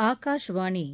ஆகாஷ்வாணி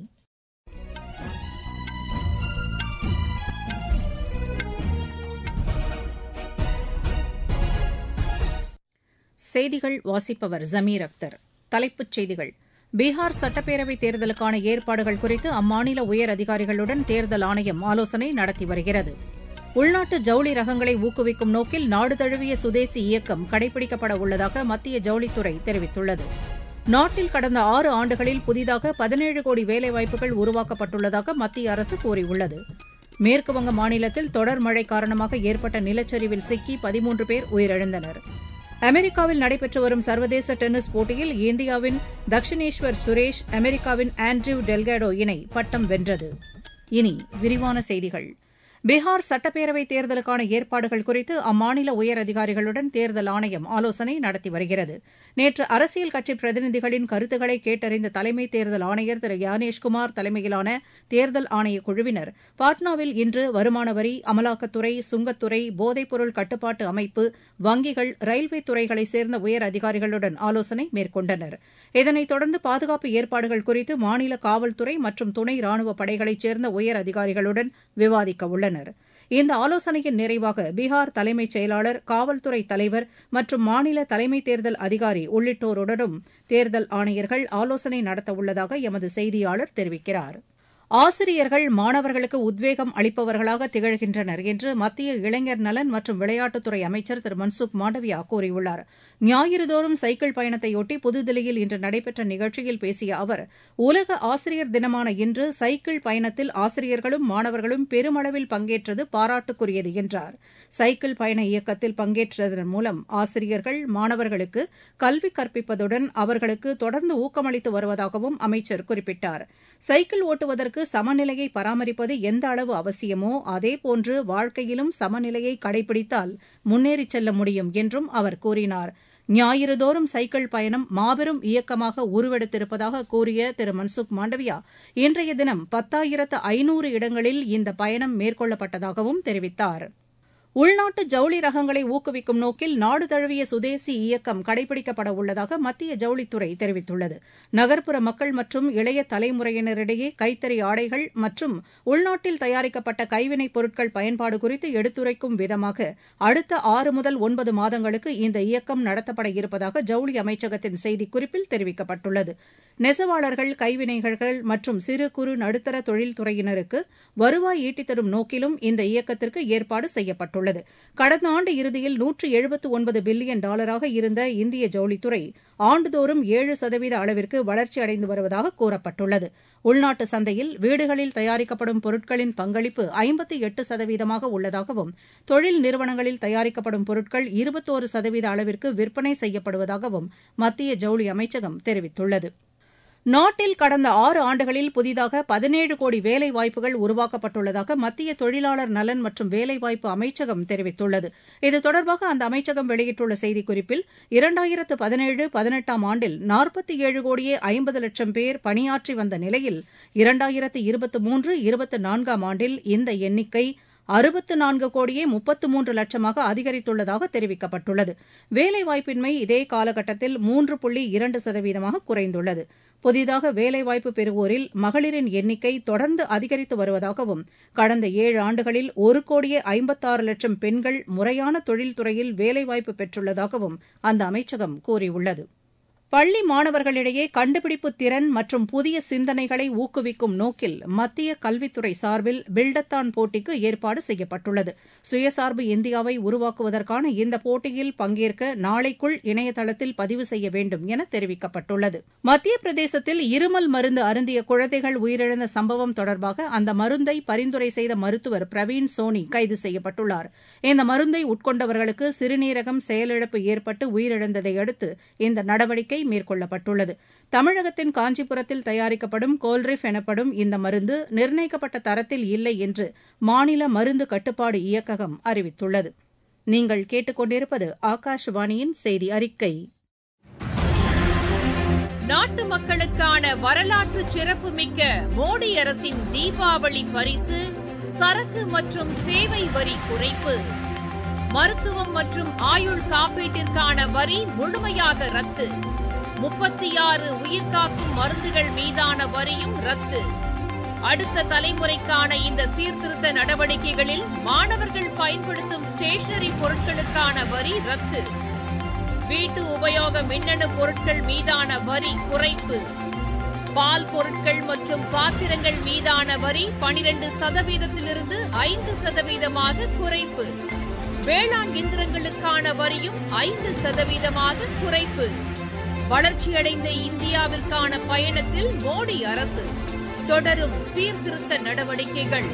செய்திகள் வாசிப்பவர் ஜமீர் அக்தர் தலைப்புச் செய்திகள் பீகார் சட்டப்பேரவைத் தேர்தலுக்கான ஏற்பாடுகள் குறித்து அம்மாநில உயர் அதிகாரிகளுடன் தேர்தல் ஆணையம் ஆலோசனை நடத்தி வருகிறது உள்நாட்டு ஜவுளி ரகங்களை ஊக்குவிக்கும் நோக்கில் நாடு தழுவிய சுதேசி இயக்கம் கடைபிடிக்கப்பட உள்ளதாக மத்திய ஜவுளித்துறை தெரிவித்துள்ளது நாட்டில் கடந்த ஆறு ஆண்டுகளில் புதிதாக பதினேழு கோடி வேலைவாய்ப்புகள் உருவாக்கப்பட்டுள்ளதாக மத்திய அரசு கூறியுள்ளது மேற்குவங்க மாநிலத்தில் தொடர் மழை காரணமாக ஏற்பட்ட நிலச்சரிவில் சிக்கி பதிமூன்று பேர் உயிரிழந்தனர் அமெரிக்காவில் நடைபெற்று வரும் சர்வதேச டென்னிஸ் போட்டியில் இந்தியாவின் தக்ஷினேஸ்வர் சுரேஷ் அமெரிக்காவின் ஆண்ட்ரியூ டெல்காடோ இணை பட்டம் வென்றது இனி விரிவான செய்திகள் பீகார் சட்டப்பேரவைத் தேர்தலுக்கான ஏற்பாடுகள் குறித்து அம்மாநில உயர் அதிகாரிகளுடன் தேர்தல் ஆணையம் ஆலோசனை நடத்தி வருகிறது நேற்று அரசியல் கட்சி பிரதிநிதிகளின் கருத்துக்களை கேட்டறிந்த தலைமை தேர்தல் ஆணையர் திரு யானேஷ்குமார் தலைமையிலான தேர்தல் ஆணைய குழுவினர் பாட்னாவில் இன்று வருமான வரி அமலாக்கத்துறை சுங்கத்துறை போதைப்பொருள் கட்டுப்பாட்டு அமைப்பு வங்கிகள் ரயில்வே துறைகளைச் சேர்ந்த உயர் அதிகாரிகளுடன் ஆலோசனை மேற்கொண்டனர் இதனைத் தொடர்ந்து பாதுகாப்பு ஏற்பாடுகள் குறித்து மாநில காவல்துறை மற்றும் துணை ராணுவ படைகளைச் சேர்ந்த உயர் அதிகாரிகளுடன் விவாதிக்க உள்ளனர் உள்ளனர் இந்த ஆலோசனையின் நிறைவாக பீகார் தலைமைச் செயலாளர் காவல்துறை தலைவர் மற்றும் மாநில தலைமை தேர்தல் அதிகாரி உள்ளிட்டோருடனும் தேர்தல் ஆணையர்கள் ஆலோசனை நடத்தவுள்ளதாக எமது செய்தியாளர் தெரிவிக்கிறார் ஆசிரியர்கள் மாணவர்களுக்கு உத்வேகம் அளிப்பவர்களாக திகழ்கின்றனர் என்று மத்திய இளைஞர் நலன் மற்றும் விளையாட்டுத்துறை அமைச்சர் திரு மன்சுக் மாண்டவியா கூறியுள்ளார் ஞாயிறுதோறும் சைக்கிள் பயணத்தையொட்டி புதுதில்லியில் இன்று நடைபெற்ற நிகழ்ச்சியில் பேசிய அவர் உலக ஆசிரியர் தினமான இன்று சைக்கிள் பயணத்தில் ஆசிரியர்களும் மாணவர்களும் பெருமளவில் பங்கேற்றது பாராட்டுக்குரியது என்றார் சைக்கிள் பயண இயக்கத்தில் பங்கேற்றதன் மூலம் ஆசிரியர்கள் மாணவர்களுக்கு கல்வி கற்பிப்பதுடன் அவர்களுக்கு தொடர்ந்து ஊக்கமளித்து வருவதாகவும் அமைச்சர் குறிப்பிட்டார் சைக்கிள் ஓட்டுவதற்கு சமநிலையை பராமரிப்பது எந்த அளவு அவசியமோ அதேபோன்று வாழ்க்கையிலும் சமநிலையை கடைபிடித்தால் முன்னேறிச் செல்ல முடியும் என்றும் அவர் கூறினார் ஞாயிறுதோறும் சைக்கிள் பயணம் மாபெரும் இயக்கமாக உருவெடுத்திருப்பதாக கூறிய திரு மன்சுக் மாண்டவியா இன்றைய தினம் பத்தாயிரத்து ஐநூறு இடங்களில் இந்த பயணம் மேற்கொள்ளப்பட்டதாகவும் தெரிவித்தார் உள்நாட்டு ஜவுளி ரகங்களை ஊக்குவிக்கும் நோக்கில் நாடு தழுவிய சுதேசி இயக்கம் கடைபிடிக்கப்பட உள்ளதாக மத்திய ஜவுளித்துறை தெரிவித்துள்ளது நகர்ப்புற மக்கள் மற்றும் இளைய தலைமுறையினரிடையே கைத்தறி ஆடைகள் மற்றும் உள்நாட்டில் தயாரிக்கப்பட்ட கைவினைப் பொருட்கள் பயன்பாடு குறித்து எடுத்துரைக்கும் விதமாக அடுத்த ஆறு முதல் ஒன்பது மாதங்களுக்கு இந்த இயக்கம் நடத்தப்பட இருப்பதாக ஜவுளி அமைச்சகத்தின் செய்திக்குறிப்பில் தெரிவிக்கப்பட்டுள்ளது நெசவாளர்கள் கைவினைஞர்கள் மற்றும் சிறு குறு நடுத்தர தொழில்துறையினருக்கு வருவாய் ஈட்டித்தரும் நோக்கிலும் இந்த இயக்கத்திற்கு ஏற்பாடு செய்யப்பட்டுள்ளது உள்ளது கடந்த ஆண்டு இறுதியில் நூற்று எழுபத்து ஒன்பது பில்லியன் டாலராக இருந்த இந்திய ஜவுளித்துறை ஆண்டுதோறும் ஏழு சதவீத அளவிற்கு வளர்ச்சி அடைந்து வருவதாக கூறப்பட்டுள்ளது உள்நாட்டு சந்தையில் வீடுகளில் தயாரிக்கப்படும் பொருட்களின் பங்களிப்பு ஐம்பத்தி எட்டு சதவீதமாக உள்ளதாகவும் தொழில் நிறுவனங்களில் தயாரிக்கப்படும் பொருட்கள் இருபத்தோரு சதவீத அளவிற்கு விற்பனை செய்யப்படுவதாகவும் மத்திய ஜவுளி அமைச்சகம் தெரிவித்துள்ளது நாட்டில் கடந்த ஆறு ஆண்டுகளில் புதிதாக பதினேழு கோடி வேலைவாய்ப்புகள் உருவாக்கப்பட்டுள்ளதாக மத்திய தொழிலாளர் நலன் மற்றும் வேலைவாய்ப்பு அமைச்சகம் தெரிவித்துள்ளது இது தொடர்பாக அந்த அமைச்சகம் வெளியிட்டுள்ள செய்திக்குறிப்பில் இரண்டாயிரத்து பதினேழு பதினெட்டாம் ஆண்டில் நாற்பத்தி ஏழு கோடியே ஐம்பது லட்சம் பேர் பணியாற்றி வந்த நிலையில் இரண்டாயிரத்து இருபத்து மூன்று இருபத்து நான்காம் ஆண்டில் இந்த எண்ணிக்கை அறுபத்து நான்கு கோடியே முப்பத்து மூன்று லட்சமாக அதிகரித்துள்ளதாக தெரிவிக்கப்பட்டுள்ளது வேலைவாய்ப்பின்மை இதே காலகட்டத்தில் மூன்று புள்ளி இரண்டு சதவீதமாக குறைந்துள்ளது புதிதாக வேலைவாய்ப்பு பெறுவோரில் மகளிரின் எண்ணிக்கை தொடர்ந்து அதிகரித்து வருவதாகவும் கடந்த ஏழு ஆண்டுகளில் ஒரு கோடியே ஐம்பத்தாறு லட்சம் பெண்கள் முறையான தொழில்துறையில் வேலைவாய்ப்பு பெற்றுள்ளதாகவும் அந்த அமைச்சகம் கூறியுள்ளது பள்ளி மாணவர்களிடையே கண்டுபிடிப்பு திறன் மற்றும் புதிய சிந்தனைகளை ஊக்குவிக்கும் நோக்கில் மத்திய கல்வித்துறை சார்பில் பில்டத்தான் போட்டிக்கு ஏற்பாடு செய்யப்பட்டுள்ளது சுயசார்பு இந்தியாவை உருவாக்குவதற்கான இந்த போட்டியில் பங்கேற்க நாளைக்குள் இணையதளத்தில் பதிவு செய்ய வேண்டும் என தெரிவிக்கப்பட்டுள்ளது மத்திய பிரதேசத்தில் இருமல் மருந்து அருந்திய குழந்தைகள் உயிரிழந்த சம்பவம் தொடர்பாக அந்த மருந்தை பரிந்துரை செய்த மருத்துவர் பிரவீன் சோனி கைது செய்யப்பட்டுள்ளார் இந்த மருந்தை உட்கொண்டவர்களுக்கு சிறுநீரகம் செயலிழப்பு ஏற்பட்டு உயிரிழந்ததை அடுத்து இந்த நடவடிக்கை நடவடிக்கை மேற்கொள்ளப்பட்டுள்ளது தமிழகத்தின் காஞ்சிபுரத்தில் தயாரிக்கப்படும் கோல்ரிஃப் எனப்படும் இந்த மருந்து நிர்ணயிக்கப்பட்ட தரத்தில் இல்லை என்று மாநில மருந்து கட்டுப்பாடு இயக்ககம் அறிவித்துள்ளது நீங்கள் கேட்டுக்கொண்டிருப்பது ஆகாஷவாணியின் செய்தி அறிக்கை நாட்டு மக்களுக்கான வரலாற்று சிறப்புமிக்க மோடி அரசின் தீபாவளி பரிசு சரக்கு மற்றும் சேவை வரி குறைப்பு மருத்துவம் மற்றும் ஆயுள் காப்பீட்டிற்கான வரி முழுமையாக ரத்து முப்பத்தி ஆறு உயிர்காக்கும் மருந்துகள் மீதான வரியும் ரத்து அடுத்த தலைமுறைக்கான இந்த சீர்திருத்த நடவடிக்கைகளில் மாணவர்கள் பயன்படுத்தும் ஸ்டேஷனரி பொருட்களுக்கான வரி ரத்து வீட்டு உபயோக மின்னணு பொருட்கள் மீதான வரி குறைப்பு பால் பொருட்கள் மற்றும் பாத்திரங்கள் மீதான வரி பனிரெண்டு சதவீதத்திலிருந்து ஐந்து சதவீதமாக குறைப்பு வேளாண் இயந்திரங்களுக்கான வரியும் ஐந்து சதவீதமாக குறைப்பு வளர்ச்சியடைந்த இந்தியாவிற்கான பயணத்தில் மோடி அரசு தொடரும் சீர்திருத்த நடவடிக்கைகள்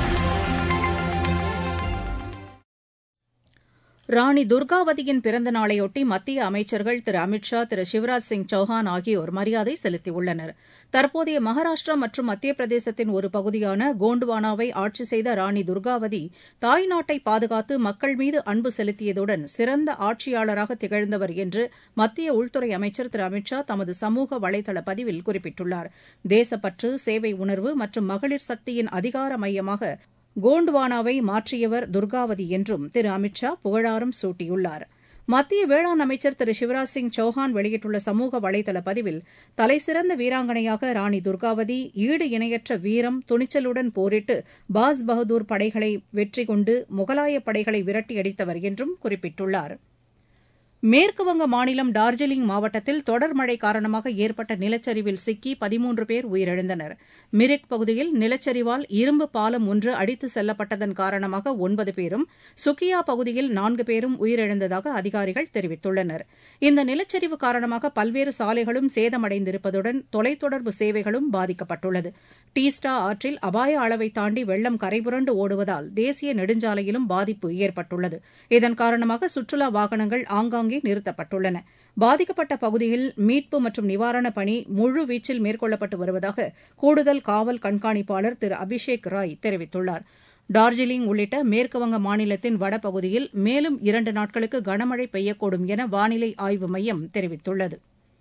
ராணி துர்காவதியின் பிறந்த நாளையொட்டி மத்திய அமைச்சர்கள் திரு அமித் ஷா திரு சிவராஜ் சிங் சௌஹான் ஆகியோர் மரியாதை செலுத்தியுள்ளனர் தற்போதைய மகாராஷ்டிரா மற்றும் மத்திய பிரதேசத்தின் ஒரு பகுதியான கோண்டுவானாவை ஆட்சி செய்த ராணி துர்காவதி தாய்நாட்டை பாதுகாத்து மக்கள் மீது அன்பு செலுத்தியதுடன் சிறந்த ஆட்சியாளராக திகழ்ந்தவர் என்று மத்திய உள்துறை அமைச்சர் திரு அமித் ஷா தமது சமூக வலைதள பதிவில் குறிப்பிட்டுள்ளார் தேசப்பற்று சேவை உணர்வு மற்றும் மகளிர் சக்தியின் அதிகார மையமாக கோண்ட்வானாவை மாற்றியவர் துர்காவதி என்றும் திரு அமித் ஷா புகழாரம் சூட்டியுள்ளார் மத்திய வேளாண் அமைச்சர் திரு சிவராஜ் சிங் சௌஹான் வெளியிட்டுள்ள சமூக வலைதள பதிவில் தலைசிறந்த வீராங்கனையாக ராணி துர்காவதி ஈடு இணையற்ற வீரம் துணிச்சலுடன் போரிட்டு பாஸ் பகதூர் படைகளை வெற்றி கொண்டு முகலாய படைகளை விரட்டியடித்தவர் என்றும் குறிப்பிட்டுள்ளார் மேற்குவங்க மாநிலம் டார்ஜிலிங் மாவட்டத்தில் தொடர் மழை காரணமாக ஏற்பட்ட நிலச்சரிவில் சிக்கி பதிமூன்று பேர் உயிரிழந்தனர் மிரிக் பகுதியில் நிலச்சரிவால் இரும்பு பாலம் ஒன்று அடித்து செல்லப்பட்டதன் காரணமாக ஒன்பது பேரும் சுக்கியா பகுதியில் நான்கு பேரும் உயிரிழந்ததாக அதிகாரிகள் தெரிவித்துள்ளனர் இந்த நிலச்சரிவு காரணமாக பல்வேறு சாலைகளும் சேதமடைந்திருப்பதுடன் தொலைத்தொடர்பு சேவைகளும் பாதிக்கப்பட்டுள்ளது டீஸ்டா ஆற்றில் அபாய அளவை தாண்டி வெள்ளம் கரைபுரண்டு ஓடுவதால் தேசிய நெடுஞ்சாலையிலும் பாதிப்பு ஏற்பட்டுள்ளது இதன் காரணமாக சுற்றுலா வாகனங்கள் ஆங்காங்கே அங்கே நிறுத்தப்பட்டுள்ளன பாதிக்கப்பட்ட பகுதியில் மீட்பு மற்றும் நிவாரணப் பணி முழு வீச்சில் மேற்கொள்ளப்பட்டு வருவதாக கூடுதல் காவல் கண்காணிப்பாளர் திரு அபிஷேக் ராய் தெரிவித்துள்ளார் டார்ஜிலிங் உள்ளிட்ட மேற்குவங்க மாநிலத்தின் வடபகுதியில் மேலும் இரண்டு நாட்களுக்கு கனமழை பெய்யக்கூடும் என வானிலை ஆய்வு மையம் தெரிவித்துள்ளது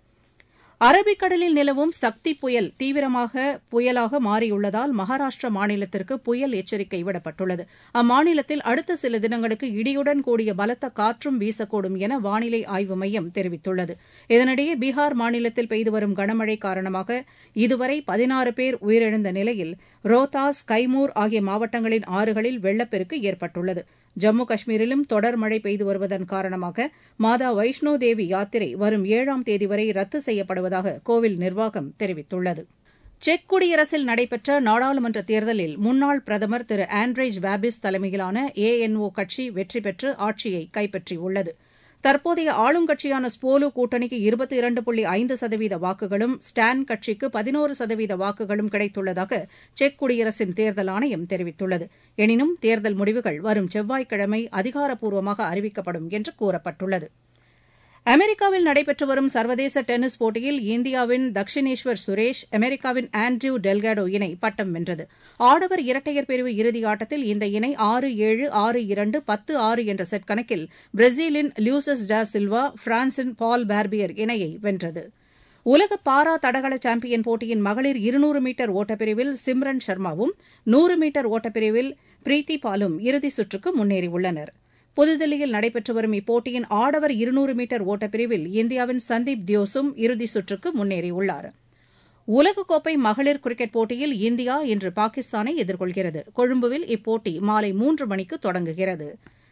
அரபிக்கடலில் நிலவும் சக்தி புயல் தீவிரமாக புயலாக மாறியுள்ளதால் மகாராஷ்டிரா மாநிலத்திற்கு புயல் எச்சரிக்கை விடப்பட்டுள்ளது அம்மாநிலத்தில் அடுத்த சில தினங்களுக்கு இடியுடன் கூடிய பலத்த காற்றும் வீசக்கூடும் என வானிலை ஆய்வு மையம் தெரிவித்துள்ளது இதனிடையே பீகார் மாநிலத்தில் பெய்து வரும் கனமழை காரணமாக இதுவரை பதினாறு பேர் உயிரிழந்த நிலையில் ரோத்தாஸ் கைமூர் ஆகிய மாவட்டங்களின் ஆறுகளில் வெள்ளப்பெருக்கு ஏற்பட்டுள்ளது ஜம்மு காஷ்மீரிலும் தொடர் மழை பெய்து வருவதன் காரணமாக மாதா வைஷ்ணோ தேவி யாத்திரை வரும் ஏழாம் தேதி வரை ரத்து செய்யப்படுவதாக கோவில் நிர்வாகம் தெரிவித்துள்ளது செக் குடியரசில் நடைபெற்ற நாடாளுமன்ற தேர்தலில் முன்னாள் பிரதமர் திரு ஆண்ட்ரேஜ் வாபிஸ் தலைமையிலான ஏஎன்ஓ கட்சி வெற்றி பெற்று ஆட்சியை கைப்பற்றியுள்ளது தற்போதைய ஆளுங்கட்சியான ஸ்போலு கூட்டணிக்கு இருபத்தி இரண்டு புள்ளி ஐந்து சதவீத வாக்குகளும் ஸ்டான் கட்சிக்கு பதினோரு சதவீத வாக்குகளும் கிடைத்துள்ளதாக செக் குடியரசின் தேர்தல் ஆணையம் தெரிவித்துள்ளது எனினும் தேர்தல் முடிவுகள் வரும் செவ்வாய்க்கிழமை அதிகாரப்பூர்வமாக அறிவிக்கப்படும் என்று கூறப்பட்டுள்ளது அமெரிக்காவில் நடைபெற்று வரும் சர்வதேச டென்னிஸ் போட்டியில் இந்தியாவின் தக்ஷினேஸ்வர் சுரேஷ் அமெரிக்காவின் ஆண்ட்ரியூ டெல்காடோ இணை பட்டம் வென்றது ஆடவர் இரட்டையர் பிரிவு இறுதி ஆட்டத்தில் இந்த இணை ஆறு ஏழு ஆறு இரண்டு பத்து ஆறு என்ற செட் கணக்கில் பிரேசிலின் லியூசஸ் டா சில்வா பிரான்சின் பால் பார்பியர் இணையை வென்றது உலக பாரா தடகள சாம்பியன் போட்டியின் மகளிர் இருநூறு மீட்டர் ஓட்டப்பிரிவில் சிம்ரன் சர்மாவும் நூறு மீட்டர் ஓட்டப்பிரிவில் பிரீத்தி பாலும் இறுதிச் சுற்றுக்கு முன்னேறியுள்ளனர் புதுதில்லியில் நடைபெற்று வரும் இப்போட்டியின் ஆடவர் இருநூறு மீட்டர் ஓட்டப்பிரிவில் இந்தியாவின் சந்தீப் தியோசும் இறுதிச் சுற்றுக்கு முன்னேறியுள்ளார் உலகக்கோப்பை மகளிர் கிரிக்கெட் போட்டியில் இந்தியா இன்று பாகிஸ்தானை எதிர்கொள்கிறது கொழும்புவில் இப்போட்டி மாலை மூன்று மணிக்கு தொடங்குகிறது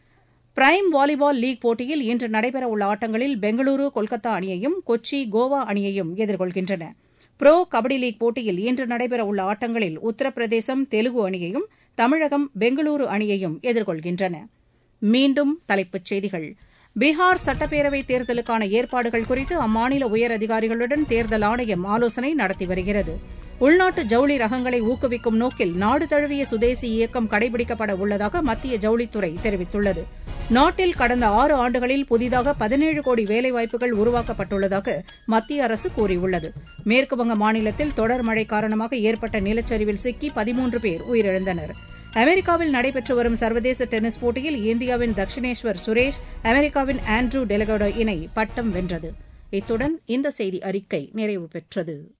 பிரைம் வாலிபால் லீக் போட்டியில் இன்று நடைபெறவுள்ள ஆட்டங்களில் பெங்களூரு கொல்கத்தா அணியையும் கொச்சி கோவா அணியையும் எதிர்கொள்கின்றன புரோ கபடி லீக் போட்டியில் இன்று நடைபெறவுள்ள ஆட்டங்களில் உத்தரப்பிரதேசம் தெலுங்கு அணியையும் தமிழகம் பெங்களூரு அணியையும் எதிர்கொள்கின்றன மீண்டும் தலைப்புச் செய்திகள் பீகார் சட்டப்பேரவைத் தேர்தலுக்கான ஏற்பாடுகள் குறித்து அம்மாநில உயர் அதிகாரிகளுடன் தேர்தல் ஆணையம் ஆலோசனை நடத்தி வருகிறது உள்நாட்டு ஜவுளி ரகங்களை ஊக்குவிக்கும் நோக்கில் நாடு தழுவிய சுதேசி இயக்கம் கடைபிடிக்கப்பட உள்ளதாக மத்திய ஜவுளித்துறை தெரிவித்துள்ளது நாட்டில் கடந்த ஆறு ஆண்டுகளில் புதிதாக பதினேழு கோடி வேலைவாய்ப்புகள் உருவாக்கப்பட்டுள்ளதாக மத்திய அரசு கூறியுள்ளது மேற்குவங்க மாநிலத்தில் தொடர் மழை காரணமாக ஏற்பட்ட நிலச்சரிவில் சிக்கி பதிமூன்று பேர் உயிரிழந்தனர் அமெரிக்காவில் நடைபெற்று வரும் சர்வதேச டென்னிஸ் போட்டியில் இந்தியாவின் தக்ஷினேஸ்வர் சுரேஷ் அமெரிக்காவின் ஆண்ட்ரூ டெலகோடோ இணை பட்டம் வென்றது இத்துடன் இந்த செய்தி அறிக்கை நிறைவு பெற்றது